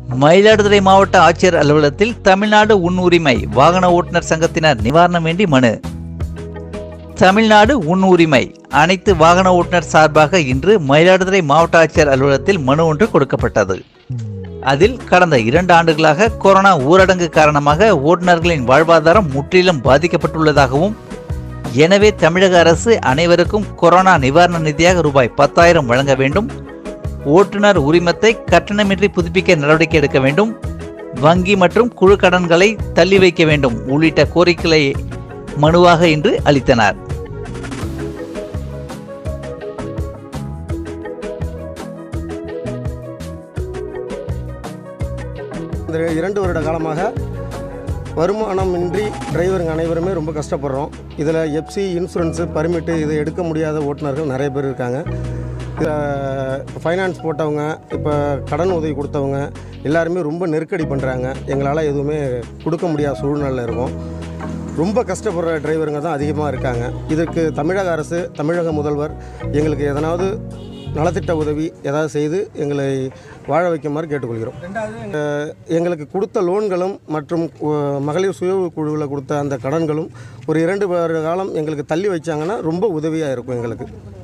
மயிலாடுதுறை மாவட்ட ஆட்சியர் அலுவலகத்தில் தமிழ்நாடு உன் உரிமை வாகன ஓட்டுநர் சங்கத்தினர் நிவாரணம் வேண்டி மனு தமிழ்நாடு உன் உரிமை அனைத்து வாகன ஓட்டுநர் சார்பாக இன்று மயிலாடுதுறை மாவட்ட ஆட்சியர் அலுவலகத்தில் மனு ஒன்று கொடுக்கப்பட்டது அதில் கடந்த இரண்டு ஆண்டுகளாக கொரோனா ஊரடங்கு காரணமாக ஓட்டுநர்களின் வாழ்வாதாரம் முற்றிலும் பாதிக்கப்பட்டுள்ளதாகவும் எனவே தமிழக அரசு அனைவருக்கும் கொரோனா நிவாரண நிதியாக ரூபாய் பத்தாயிரம் வழங்க வேண்டும் ஓட்டுநர் உரிமத்தை கட்டணமின்றி புதுப்பிக்க நடவடிக்கை எடுக்க வேண்டும் வங்கி மற்றும் குழு கடன்களை தள்ளி வைக்க வேண்டும் உள்ளிட்ட கோரிக்கைகளை மனுவாக இன்று அளித்தனர் இந்த இரண்டு வருட காலமாக வருமானமின்றி டிரைவருங்க அனைவருமே ரொம்ப கஷ்டப்படுறோம் இதில் எப்சி இன்சூரன்ஸு பர்மிட்டு இதை எடுக்க முடியாத ஓட்டுநர்கள் நிறைய பேர் இருக்காங்க இதில் ஃபைனான்ஸ் போட்டவங்க இப்போ கடன் உதவி கொடுத்தவங்க எல்லாருமே ரொம்ப நெருக்கடி பண்ணுறாங்க எங்களால் எதுவுமே கொடுக்க முடியாத சூழ்நிலை இருக்கும் ரொம்ப கஷ்டப்படுற டிரைவருங்க தான் அதிகமாக இருக்காங்க இதற்கு தமிழக அரசு தமிழக முதல்வர் எங்களுக்கு எதனாவது நலத்திட்ட உதவி ஏதாவது செய்து எங்களை வாழ வைக்குமாறு கேட்டுக்கொள்கிறோம் அஹ், எங்களுக்கு கொடுத்த லோன்களும் மற்றும் அஹ், மகளிர் சுய குழுவில் கொடுத்த அந்த கடன்களும் ஒரு இரண்டு வருட காலம் எங்களுக்கு தள்ளி வச்சாங்கன்னா ரொம்ப உதவியாக இருக்கும் எங்களுக்கு